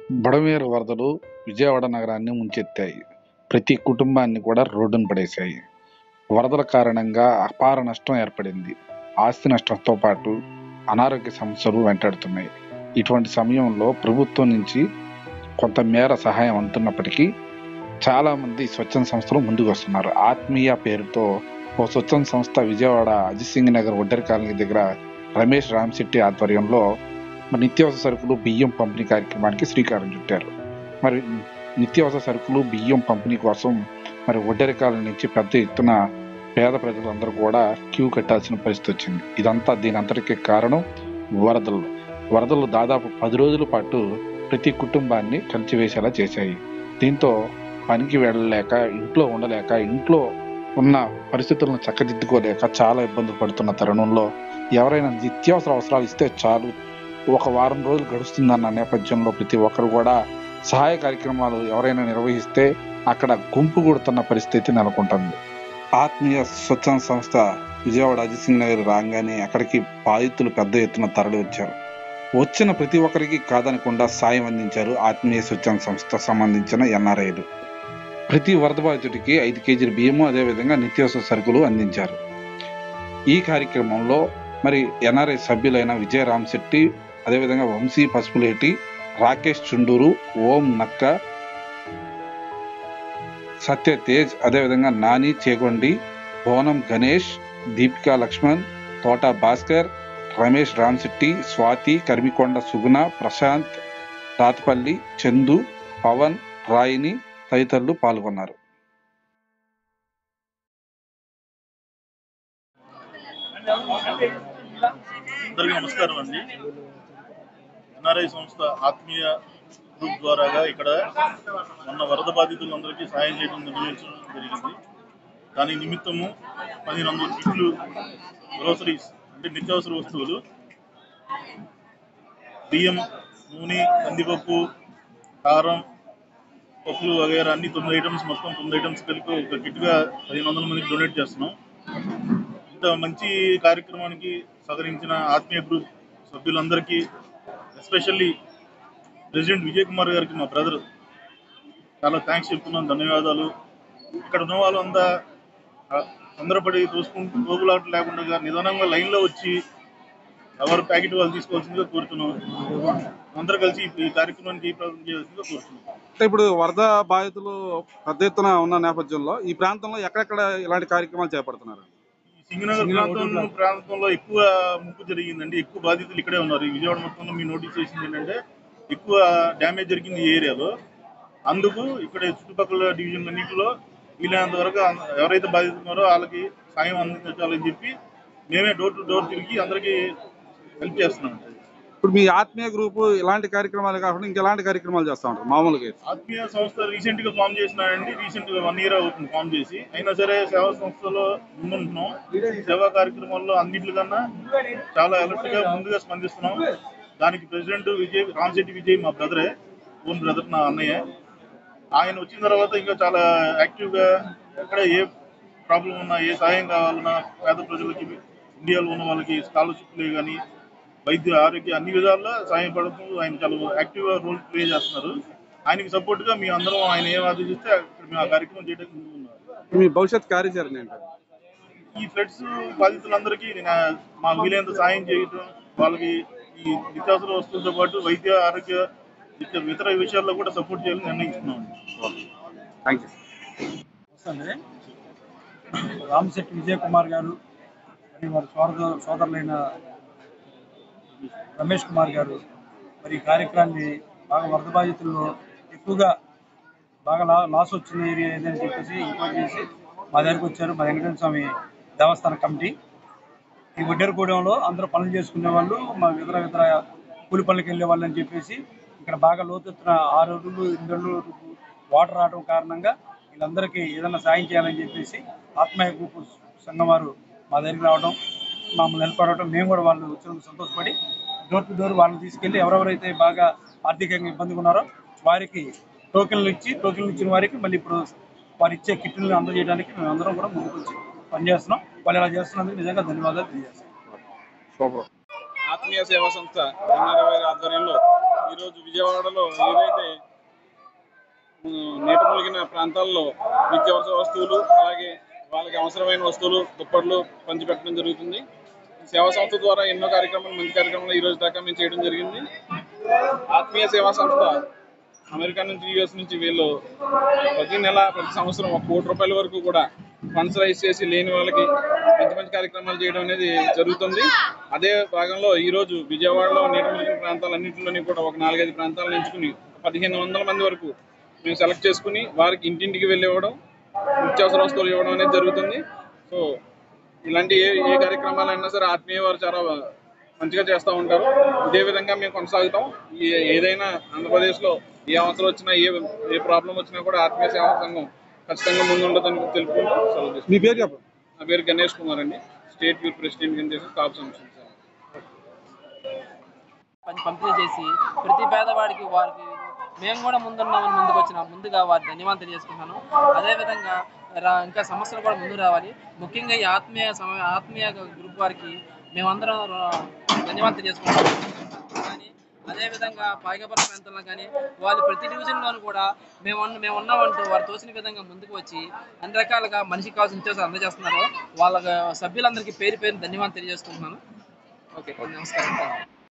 బుడమేరు వరదలు విజయవాడ నగరాన్ని ముంచెత్తాయి ప్రతి కుటుంబాన్ని కూడా రోడ్డున పడేశాయి వరదల కారణంగా అపార నష్టం ఏర్పడింది ఆస్తి నష్టంతో పాటు అనారోగ్య సమస్యలు వెంటాడుతున్నాయి ఇటువంటి సమయంలో ప్రభుత్వం నుంచి కొంత మేర సహాయం అందుతున్నప్పటికీ చాలా మంది స్వచ్ఛంద సంస్థలు ముందుకు వస్తున్నారు ఆత్మీయ పేరుతో ఓ స్వచ్ఛంద సంస్థ విజయవాడ అజిత్ సింగ్ నగర్ ఒడ్డరి కాలనీ దగ్గర రమేష్ రామ్శెట్టి ఆధ్వర్యంలో మరి నిత్యావసర సరుకులు బియ్యం పంపిణీ కార్యక్రమానికి శ్రీకారం చుట్టారు మరి నిత్యావసర సరుకులు బియ్యం పంపిణీ కోసం మరి ఒడ్డరి కాలనీ నుంచి పెద్ద ఎత్తున పేద ప్రజలందరూ కూడా క్యూ కట్టాల్సిన పరిస్థితి వచ్చింది ఇదంతా దీని అంతటికి కారణం వరదలు వరదలు దాదాపు పది రోజుల పాటు ప్రతి కుటుంబాన్ని కలిచివేసేలా చేశాయి దీంతో పనికి వెళ్ళలేక ఇంట్లో ఉండలేక ఇంట్లో ఉన్న పరిస్థితులను చక్కదిద్దుకోలేక చాలా ఇబ్బందులు పడుతున్న తరుణంలో ఎవరైనా నిత్యావసర అవసరాలు ఇస్తే చాలు ఒక వారం రోజులు గడుస్తుందన్న నేపథ్యంలో ప్రతి ఒక్కరు కూడా సహాయ కార్యక్రమాలు ఎవరైనా నిర్వహిస్తే అక్కడ గుంపు కొడుతున్న పరిస్థితి నెలకొంటుంది ఆత్మీయ స్వచ్ఛంద సంస్థ విజయవాడ అజిత్ సింగ్ నగర్ రాగానే అక్కడికి బాధితులు పెద్ద ఎత్తున తరలి వచ్చారు వచ్చిన ప్రతి ఒక్కరికి కాదనకుండా సాయం అందించారు ఆత్మీయ స్వచ్ఛంద సంస్థ సంబంధించిన ఎన్ఆర్ఐలు ప్రతి వరద బాధితుడికి ఐదు కేజీల బియ్యము అదేవిధంగా నిత్యావసర సరుకులు అందించారు ఈ కార్యక్రమంలో మరి ఎన్ఆర్ఐ సభ్యులైన విజయ రామశెట్టి అదేవిధంగా వంశీ పసుపులేటి రాకేష్ చుండూరు ఓం నక్క సత్య తేజ్ అదేవిధంగా నాని చేగొండి బోనం గణేష్ దీపికా లక్ష్మణ్ తోట భాస్కర్ రమేష్ రామ్శెట్టి స్వాతి కర్మికొండ సుగుణ ప్రశాంత్ రాతపల్లి చందు పవన్ రాయిని తదితరులు పాల్గొన్నారు అందరికీ నమస్కారం అండి ఎన్ఆర్ఐ సంస్థ ఆత్మీయ గ్రూప్ ద్వారాగా ఇక్కడ మొన్న వరద బాధితులందరికీ సాయం చేయడం నిర్వహించడం జరిగింది దాని నిమిత్తము పదిహేను వందల కిట్లు గ్రోసరీస్ అంటే నిత్యావసర వస్తువులు బియ్యం నూనె కందిపప్పు కారం పప్పులు వగైరా అన్ని తొమ్మిది ఐటమ్స్ మొత్తం తొమ్మిది ఐటమ్స్ కలిపి ఒక కిట్గా పదిహేను వందల మందికి డొనేట్ చేస్తున్నాం ఇంత మంచి కార్యక్రమానికి సహకరించిన ఆత్మీయ గ్రూప్ సభ్యులందరికీ ఎస్పెషల్లీ ప్రెసిడెంట్ విజయ్ కుమార్ గారికి మా బ్రదర్ చాలా థ్యాంక్స్ చెప్తున్నాను ధన్యవాదాలు ఇక్కడ ఉన్న వాళ్ళంతా ఆ, తొందరపడి తోసుకుంటూ తోపులాట లేకుండా నిదానంగా లైన్లో వచ్చి ఎవరు ప్యాకెట్ వాళ్ళు తీసుకోవాల్సిందిగా కోరుతున్నాం అందరూ కలిసి ఈ కార్యక్రమానికి జయప్రదం చేయాల్సిందిగా కోరుతున్నాం అంటే ఇప్పుడు వరద బాధితులు పెద్ద ఎత్తున ఉన్న నేపథ్యంలో ఈ ప్రాంతంలో ఎక్కడెక్కడ ఇలాంటి కార్యక్రమాలు చేపడుతున్నారు ఈ సింగనగర్ ప్రాంతంలో ప్రాంతంలో ఎక్కువ ముప్పు జరిగిందండి ఎక్కువ బాధితులు ఇక్కడే ఉన్నారు ఈ విజయవాడ మొత్తంలో మీ నోటీస్ చేసింది ఏంటంటే ఎక్కువ డ్యామేజ్ జరిగింది ఈ ఏరియాలో అందుకు ఇక్కడ చుట్టుపక్కల డివిజన్ అన్నింటిలో వీలైనంత వరకు అం- ఎవరైతే బాధితులు ఉన్నారో వాళ్ళకి సాయం అందించాలని చెప్పి మేమే డోర్ టు డోర్ తిరిగి అందరికీ హెల్ప్ చేస్తున్నాం ఇప్పుడు మీ ఆత్మీయ గ్రూప్ ఇలాంటి కార్యక్రమాలు కాకుండా ఇంకెలాంటి కార్యక్రమాలు చేస్తా ఉంటారు మామూలుగా అయితే. ఆత్మీయ సంస్థ రీసెంట్ గా ఫామ్ చేసినాయండి రీసెంట్ గా వన్ ఇయర్ అవుతుంది ఫామ్ చేసి అయినా సరే సేవా సంస్థలో ముందుంటున్నాం సేవా కార్యక్రమాల్లో అన్నింటికన్నా చాలా అలర్ట్ గా ముందుగా స్పందిస్తున్నాం దానికి ప్రెసిడెంట్ విజయ్ రామశెట్టి విజయ్ మా బ్రదరే ఓన్ బ్రదర్ నా అన్నయ్య ఆయన వచ్చిన తర్వాత ఇంకా చాలా యాక్టివ్ గా ఎక్కడ ఏ ప్రాబ్లం ఉన్నా ఏ సహాయం కావాలన్నా పేద ప్రజలకి ఇండియాలో ఉన్న వాళ్ళకి స్కాలర్షిప్లే కానీ వైద్య ఆరోగ్య అన్ని విధాలుగా సాయం పడుతూ ఆయన చాలా యాక్టివ్ గా రోల్ ప్లే చేస్తున్నారు ఆయనకి సపోర్ట్ గా మీ అందరం ఆయన ఏం ఆదేశిస్తే అక్కడ మేము ఆ కార్యక్రమం చేయడానికి ముందున్నారు మీ భవిష్యత్ కార్యాచరణ ఏంటి ఈ ఫ్లడ్స్ బాధితులందరికీ నేను మా వీలైనంత సాయం చేయటం వాళ్ళకి ఈ నిత్యావసర వస్తువులతో పాటు వైద్య ఆరోగ్య ఇతర ఇతర విషయాల్లో కూడా సపోర్ట్ చేయాలని నిర్ణయించుకున్నాం థ్యాంక్ యూ వస్తుంది రామశెట్టి విజయ్ కుమార్ గారు మరియు వారి సోదర సోదరులైన రమేష్ కుమార్ గారు మరి ఈ కార్యక్రమాన్ని బాగా వరద బాధితుల్లో ఎక్కువగా బాగా లా లాస్ వచ్చిన ఏరియా ఏదని చెప్పేసి ఎంక్వైరీ చేసి మా దగ్గరికి వచ్చారు మా వెంకటేశ్వర స్వామి దేవస్థాన కమిటీ ఈ వడ్డేరుగూడెంలో అందరూ పనులు చేసుకునే వాళ్ళు మా ఇతర ఇతర కూలి పనులకు వెళ్ళే వాళ్ళు అని చెప్పేసి ఇక్కడ బాగా లోతెత్తున ఆరు రోజులు ఎనిమిది రోజులు వాటర్ రావడం కారణంగా వీళ్ళందరికీ ఏదైనా సాయం చేయాలని చెప్పేసి ఆత్మీయ గ్రూప్ సంఘం వారు మా దగ్గరికి రావడం మమ్మల్ని హెల్ప్ అడగడం మేము కూడా వాళ్ళు వచ్చినందుకు సంతోషపడి డోర్ టు డోర్ వాళ్ళని తీసుకెళ్ళి ఎవరెవరైతే బాగా ఆర్థికంగా ఇబ్బందిగా ఉన్నారో వారికి టోకెన్లు ఇచ్చి టోకెన్లు ఇచ్చిన వారికి మళ్ళీ ఇప్పుడు వారు ఇచ్చే కిట్లను అందజేయడానికి మేము అందరం కూడా ముందుకు వచ్చి పనిచేస్తున్నాం వాళ్ళు ఇలా చేస్తున్నందుకు నిజంగా ధన్యవాదాలు తెలియజేస్తాం సూపర్ ఆత్మ ఆత్మీయ సేవా సంస్థ ఎన్ఆర్ఐ ఆధ్వర్యంలో ఈరోజు విజయవాడలో ఏదైతే ఉమ్, నీట మునిగిన ప్రాంతాల్లో నిత్యావసర వస్తువులు అలాగే వాళ్ళకి అవసరమైన వస్తువులు దుప్పట్లు పంచిపెట్టడం జరుగుతుంది ఈ సేవా సంస్థ ద్వారా ఎన్నో కార్యక్రమాలు మంచి కార్యక్రమాలు ఈ రోజు దాకా మేము చేయడం జరిగింది ఆత్మీయ సేవా సంస్థ అమెరికా నుంచి యుఎస్ నుంచి వీళ్ళు ప్రతి నెల ప్రతి సంవత్సరం ఒక కోటి రూపాయల వరకు కూడా ఫండ్స్ రైజ్ చేసి లేని వాళ్ళకి మంచి మంచి కార్యక్రమాలు చేయడం అనేది జరుగుతుంది అదే భాగంలో ఈ రోజు విజయవాడలో నీట మునిగిన ప్రాంతాలన్నింటిలోని కూడా ఒక నాలుగైదు ప్రాంతాలను ఎంచుకుని పదిహేను వందల మంది వరకు మేము సెలెక్ట్ చేసుకుని వారికి ఇంటింటికి వెళ్ళి ఇవ్వడం నిత్యావసర వస్తువులు ఇవ్వడం అనేది జరుగుతుంది సో ఇలాంటి ఏ ఏ కార్యక్రమాలైనా సరే ఆత్మీయ వారు చాలా మంచిగా చేస్తూ ఉంటారు ఇదే విధంగా మేము కొనసాగుతాం ఏ- ఏదైనా ఆంధ్రప్రదేశ్లో ఏ అవసరం వచ్చినా ఏ ఏ ప్రాబ్లం వచ్చినా కూడా ఆత్మీయ సేవా సంఘం ఖచ్చితంగా ముందుండదని తెలుపుకుంటూ సెలవు తీసుకుంటాం. మీ పేరు చెప్పండి నా పేరు గణేష్ కుమార్ అండి స్టేట్ యూత్ ప్రెసిడెంట్ కింద చేసి కాపు సంస్థ పం- పంపిణీ చేసి ప్రతి పేదవాడికి వారికి మేము కూడా ముందున్నామని ముందుకు వచ్చిన ముందుగా వారి ధన్యవాదాలు తెలియజేసుకుంటాను అదేవిధంగా రా- ఇంకా సమస్యలు కూడా ముందు రావాలి ముఖ్యంగా ఈ ఆత్మీయ సమ ఆత్మీయ గ్రూప్ వారికి మేమందరం రా- ధన్యవాదాలు తెలియజేసుకుంటాం కానీ అదేవిధంగా పాయకపల్లి ప్రాంతంలో కానీ వాళ్ళు ప్రతి డివిజన్లోనూ కూడా మేము ఉన్న- మేము ఉన్నామంటూ వారు తోచిన విధంగా ముందుకు వచ్చి అన్ని రకాలుగా మనిషికి కావాల్సిన నిత్యావసరాలు అందజేస్తున్నారు వాళ్ళ సభ్యులందరికీ పేరు పేరు ధన్యవాదాలు తెలియజేసుకుంటున్నాను ఓకే నమస్కారం